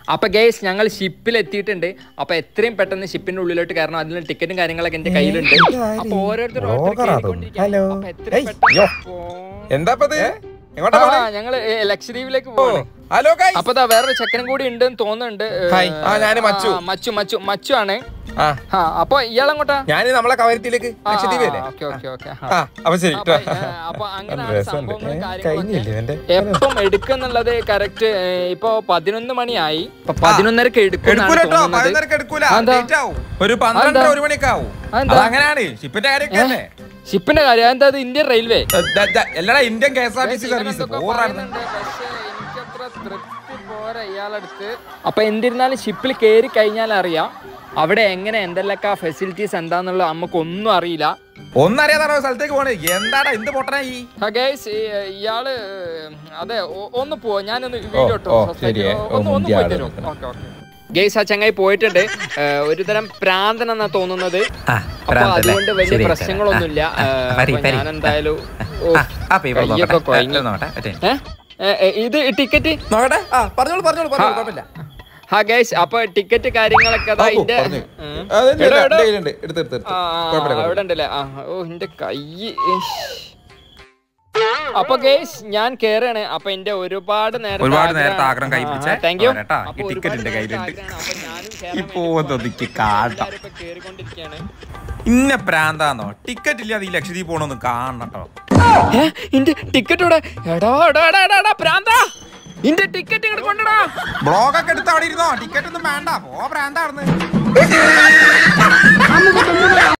അപ്പൊ ഗേസ് ഞങ്ങൾ ഷിപ്പിൽ എത്തിയിട്ടുണ്ട് അപ്പൊ എത്രയും പെട്ടെന്ന് ഷിപ്പിന്റെ ഉള്ളിലോട്ട് കയറണം അതിന് ടിക്കറ്റും കാര്യങ്ങളൊക്കെ എന്റെ കയ്യിലുണ്ട് അപ്പൊ ഓരോരുത്തർ ഓരോരുത്തർ കേറിക്കൊണ്ടിരിക്കുകയാണ്. ഹലോ. അപ്പൊ എത്രയും ഏയ്, പെട്ടെന്ന് യ്യോ. പോ- എന്താപ്പത് എങ്ങോട്ടാ ആ, പോണേ? ഞങ്ങള് ഏ, ലക്ഷദ്വീപിലേക്ക് ഓ, പോവാണ് ഹലോ ഗൈസ് അപ്പൊ ദാ വേറൊരു ചെക്കനും കൂടി ഉണ്ടെന്ന് തോന്നുന്നുണ്ട് ഏ, ഹായ്. ആ, ഞാന് മച്ചു. ആ, മച്ചു മച്ചു മച്ചു ആണ് ആ ആ അപ്പൊ ഇയാളെങ്ങോട്ടാ ഞാൻ നമ്മളെ കവരത്തിലേക്ക് ലക്ഷദ്വീപല്ലേ ഓക്കെ ഓക്കെ ഓക്കെ ആ അപ്പൊ ശരി അപ്പൊ, ട്ടോ. ഏ, അപ്പൊ അങ്ങനെയാണ് രസമുണ്ട്. സംഭവങ്ങളും ഏ, കാര്യങ്ങളൊക്കെ കഴിഞ്ഞില്ലേ ഇവന്റെ? എപ്പം എടുക്കുന്നുള്ളത് കറക്റ്റ് ഇപ്പൊ പതിനൊന്ന് മണിയായി ഇപ്പൊ പതിനൊന്നരക്ക് എടുക്കും എടുക്കൂല ട്ടോ, പതിനൊന്നരക്ക് എടുക്കൂല അതെന്താ? ലേറ്റ് ആവും ഒരു പന്ത്രണ്ടര അതെന്താ? ഒരു മണിയൊക്കെ ആവും അതെന്താ? അതങ്ങനെയാണ് ഷിപ്പിന്റെ കാര്യമൊക്കെ അല്ലേ ഷിപ്പിന്റെ കാര്യം എന്താ ഇത് ഇന്ത്യൻ റെയിൽവേ എല്ലാടാ Indian K S R T C service ഇവനെന്തൊക്കെ ഓറാണ് പറയുന്നുണ്ട്, പക്ഷേ എനിക്കത്ര തൃപ്തി പോരാ ഇയാളടുത്ത് അപ്പൊ എന്തിരുന്നാലും ഷിപ്പിൽ കയറി കഴിഞ്ഞാൽ അറിയാം അവിടെ എങ്ങനെ എന്തെല്ലൊക്കെ ഫെസിലിറ്റീസ് എന്താന്നുള്ളത് നമുക്കൊന്നും അറിയില്ല ഒന്നറിയാതാണോ സ്ഥലത്തേക്ക് പോണേ എന്താടാ എന്ത് പൊട്ടനാ ഈ ഗൈസ് ഇയാള് അതെ ഒ- ഒന്ന് പോവാ ഞാനൊന്ന് വീഡിയോ ഇട്ടോ ഓ, society- ശരിയേ. ഓ, ഒന്ന് ഒന്ന് മുന്തിയ പോയി ആള് തരും ഓക്കെ ഓക്കെ ഗൈസ് ആ ചങ്ങായി പോയിട്ടുണ്ട് ഏഹ്, ഒരുതരം പ്രാന്തൻ എന്നാ തോന്നുന്നത് ആ, അപ്പൊ ഭ്രാന്തല്ലേ? അതുകൊണ്ട് വലിയ ശരി, പ്രശ്നങ്ങളൊന്നുമില്ല ആ, ആ, ഏഹ്, വരി, അപ്പൊ വരി. ഞാൻ എന്തായാലും ഓ, ആ, ആ paper കയ്യൊക്കെ നോക്കട്ടെ. കുഴഞ്ഞു. ആ, നോക്കട്ടെ, ഒറ്റ minute. ഏ? ഏ, ഏ, ഇത് ടിക്കറ്റ് നോക്കട്ടെ ആ പറഞ്ഞോളൂ പറഞ്ഞോളൂ പറഞ്ഞോളൂ കുഴപ്പമില്ല ഹാ ഗൈസ് അപ്പൊ ടിക്കറ്റ് കാര്യങ്ങളൊക്കെ അതാ ആ, ഓ, ഇന്റെ പറഞ്ഞോ. ഉം. അതെന്റെ എടോ, എടോ. കയ്യിലുണ്ട്. എടുത്ത് എടുത്ത് എടുത്ത്. ആ, ആ, കുഴപ്പമില്ല, അവിടെ കുഴപ്പമില്ല. ഉണ്ടല്ലേ ആ ഓ എന്റെ കൈ അപ്പൊ ഗേസ് ഞാൻ കേറാണ് അപ്പൊ എന്റെ ഒരുപാട് നേരത്തെ ഒരുപാട് നേരത്തെ ആഗ്രഹം കൈ പിടിച്ചേ. താങ്ക് യു പോരാട്ടാ. ഈ ticket എന്റെ കയ്യിലുണ്ട്. ഇപ്പൊ ഇപ്പൊ ഒന്നൊതുക്കി കാട്ടാം. കേറിക്കൊണ്ടിരിക്കുകയാണ് ഇന്ന പ്രാന്താന്നോ ടിക്കറ്റ് ഇല്ലാതെ ഈ ലക്ഷദ്വീപ് പോണൊന്നും കാണണം കേട്ടോ ഏ ഇന്റെ ടിക്കറ്റ് ഇവിടെ എടാ എടാ എടാ എടാ, എടാ പ്രാന്താ ഇന്റെ ടിക്കറ്റ് ഇങ്ങോട്ട് കൊണ്ടടാ ബ്ലോഗൊക്കെ എടുത്ത് അവിടെ ഇരുന്നോ ടിക്കറ്റ് ഒന്നും വേണ്ട പോ പ്രാന്താർന്ന്